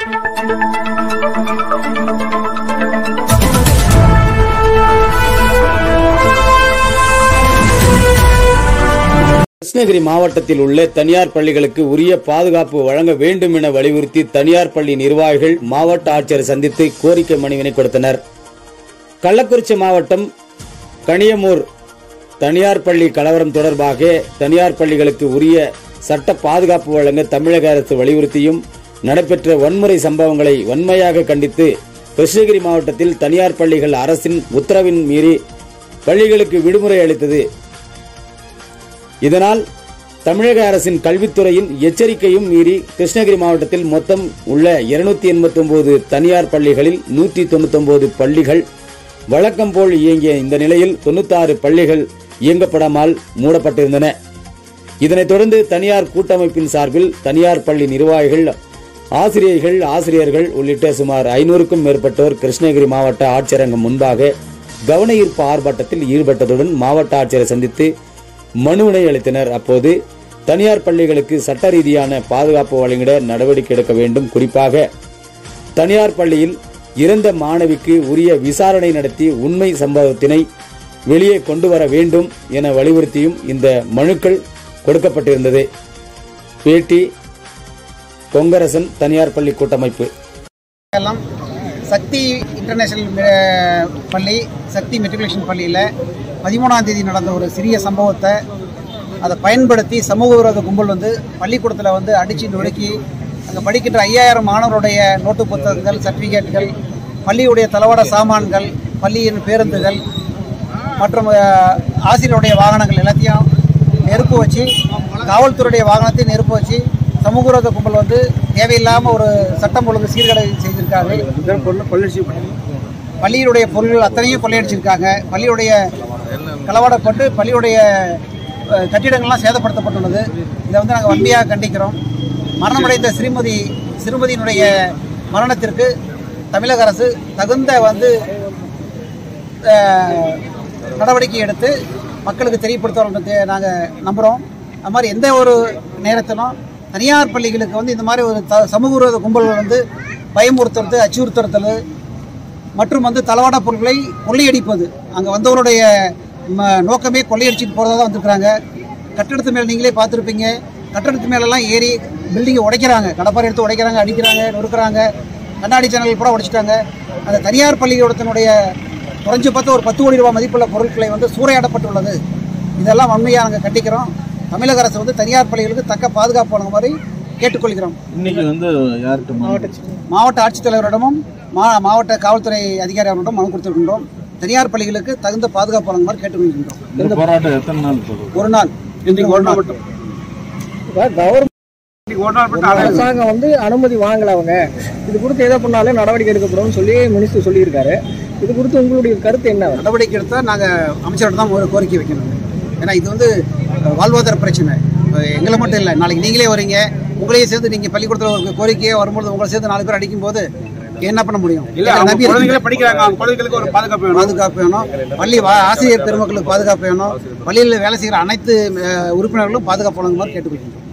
கிருஷ்ணகிரி மாவட்டத்தில் உள்ள தனியார் பள்ளிகளுக்கு உரிய பாதுகாப்பு வழங்க வேண்டும் என வலியுறுத்தி தனியார் பள்ளி நிர்வாகிகள் மாவட்ட ஆட்சியர் சந்தித்து கோரிக்கை மனுவினை கொடுத்தனர் கள்ளக்குறிச்சி மாவட்டம் கனியமூர் தனியார் பள்ளி கலவரம் தொடர்பாக தனியார் பள்ளிகளுக்கு உரிய சட்ட பாதுகாப்பு வழங்க தமிழக அரசு வலியுறுத்தியும் நடைபெற்ற வன்முறை சம்பவங்களை வன்மையாக கண்டித்து கிருஷ்ணகிரி மாவட்டத்தில் தனியார் பள்ளிகள் அரசின் உத்தரவின் மீறி பள்ளிகளுக்கு விடுமுறை அளித்தது இதனால் தமிழக அரசின் கல்வித்துறையின் எச்சரிக்கையும் மீறி கிருஷ்ணகிரி மாவட்டத்தில் மொத்தம் உள்ள இருநூத்தி எண்பத்தி ஒன்பது தனியார் பள்ளிகளில் நூற்றி தொண்ணூத்தி பள்ளிகள் வழக்கம் போல் இயங்கிய இந்த நிலையில் தொண்ணூத்தாறு பள்ளிகள் இயங்கப்படாமல் மூடப்பட்டிருந்தன இதனைத் தொடர்ந்து தனியார் கூட்டமைப்பின் சார்பில் தனியார் பள்ளி நிர்வாகிகள் ஆசிரியர்கள் ஆசிரியர்கள் உள்ளிட்ட சுமார் ஐநூறுக்கும் மேற்பட்டோர் கிருஷ்ணகிரி மாவட்ட ஆட்சியரங்கம் முன்பாக கவன ஈர்ப்பு ஆர்ப்பாட்டத்தில் ஈடுபட்டதுடன் மாவட்ட ஆட்சியரை சந்தித்து மனுவினை அளித்தனர் அப்போது தனியார் பள்ளிகளுக்கு சட்ட ரீதியான பாதுகாப்பு வழங்கிட நடவடிக்கை எடுக்க வேண்டும் குறிப்பாக தனியார் பள்ளியில் இறந்த மாணவிக்கு உரிய விசாரணை நடத்தி உண்மை சம்பவத்தினை வெளியே கொண்டு வர வேண்டும் என வலியுறுத்தியும் இந்த மனுக்கள் கொடுக்கப்பட்டிருந்தது பேட்டி கொங்கரசன் தனியார் பள்ளி கூட்டமைப்பு எல்லாம் சக்தி இன்டர்நேஷனல் அஹ், பள்ளி சக்தி மெட்ரிகுலேஷன் பள்ளியில் பதிமூணாம் தேதி நடந்த ஒரு சிறிய சம்பவத்தை அதை பயன்படுத்தி சமூக விரோத கும்பல் வந்து பள்ளிக்கூடத்தில் வந்து அடித்து நொறுக்கி அங்கே படிக்கின்ற ஐயாயிரம் மாணவருடைய நோட்டு புத்தகங்கள் சர்டிஃபிகேட்டுகள் பள்ளியுடைய தளவாட சாமான்கள் பள்ளியின் பேருந்துகள் மற்றும் அஹ், ஆசிரியருடைய வாகனங்கள் எல்லாத்தையும் நெருப்பு வச்சு காவல்துறையுடைய வாகனத்தை நெருப்பு வச்சு சமூக விரோத கும்பல் வந்து தேவையில்லாமல் ஒரு சட்டம் ஒழுங்கு சீர்கேடு செய்திருக்கார்கள் பள்ளியுடைய பொருள்கள் அத்தனையும் கொள்ளையடிச்சிருக்காங்க பள்ளியுடைய களவாடப்பட்டு பள்ளியுடைய அஹ், கட்டிடங்கள்லாம் சேதப்படுத்தப்பட்டுள்ளது இதை வந்து நாங்கள் வன்மையாக கண்டிக்கிறோம் மரணமடைந்த ஸ்ரீமதி சிறுமதியினுடைய மரணத்திற்கு தமிழக அரசு தகுந்த வந்து அஹ், நடவடிக்கை எடுத்து மக்களுக்கு தெரியப்படுத்துவோம் நாங்கள் நம்புகிறோம் அது மாதிரி எந்த ஒரு நேரத்திலும் தனியார் பள்ளிகளுக்கு வந்து இந்த மாதிரி ஒரு த சமூக விரோத கும்பல்கள் வந்து பயமுறுத்துறது அச்சுறுத்துறது மற்றும் வந்து தளவாட பொருட்களை கொள்ளையடிப்பது அங்கே வந்தவருடைய ம- நோக்கமே கொள்ளையடிச்சிட்டு போகிறதா தான் வந்திருக்கிறாங்க கட்டடத்து மேலே நீங்களே பார்த்துருப்பீங்க கட்டடத்து மேலெல்லாம் ஏறி பில்டிங்கை உடைக்கிறாங்க கடப்பாறை எடுத்து உடைக்கிறாங்க அடிக்கிறாங்க நொறுக்குறாங்க கண்ணாடி ஜன்னல் கூட உடைச்சிட்டாங்க அந்த தனியார் பள்ளிக்கூடத்தினுடைய குறைஞ்சு பார்த்து ஒரு பத்து கோடி ரூபாய் மதிப்புள்ள பொருட்களை வந்து சூறையாடப்பட்டுள்ளது இதெல்லாம் வன்மையாக நாங்கள் கண்டிக்கிறோம் தமிழக அரசு வந்து தனியார் பள்ளிகளுக்கு தக்க பாதுகாப்பு வழங்கும் மாதிரி கேட்டுக்கொள்கிறோம் இன்னைக்கு வந்து யார்கிட்ட மாவட்ட மாவட்ட ஆட்சித்தலைவரிடமும் மா மாவட்ட காவல்துறை அதிகாரி அவரிடம் மனு கொடுத்திருக்கின்றோம் தனியார் பள்ளிகளுக்கு தகுந்த பாதுகாப்பு வழங்குமாறு கேட்டுக்கொள்கின்றோம் இந்த போராட்டம் எத்தனை நாள் தொடரும் ஒரு நாள் இன்றைக்கு ஒரு நாள் மட்டும் அரசாங்கம் வந்து அனுமதி வாங்கல அவங்க இது குறித்து எதை பண்ணாலும் நடவடிக்கை எடுக்கப்படும் சொல்லி மினிஸ்டர் சொல்லியிருக்காரு இது குறித்து உங்களுடைய கருத்து என்ன நடவடிக்கை எடுத்தால் நாங்கள் அமைச்சர்கிட்ட தான் ஒரு கோரிக்கை வைக்கணும் ஏன்னா இது வந்து வாழ்வாதார பிரச்சனை இப்ப எங்களை மட்டும் இல்லை நாளைக்கு நீங்களே வரீங்க உங்களையும் சேர்த்து நீங்கள் பள்ளிக்கூடத்தில் ஒரு கோரிக்கையே வரும்போது உங்களை சேர்த்து நாலு பேர் அடிக்கும்போது என்ன பண்ண முடியும் எங்களை நம்பி இருக்கு. படிக்கிறாங்க அவங்க குழந்தைகளுக்கு ஒரு பாதுகாப்பு வேணும் பாதுகாப்பு வேணும் பள்ளி வா- ஆசிரியர் பெருமக்களுக்கு பாதுகாப்பு வேணும் பள்ளியில் வேலை செய்கிற அனைத்து அஹ், உறுப்பினர்களும் பாதுகாப்பு வழங்குமாறு கேட்டுக்கொள்கின்றோம்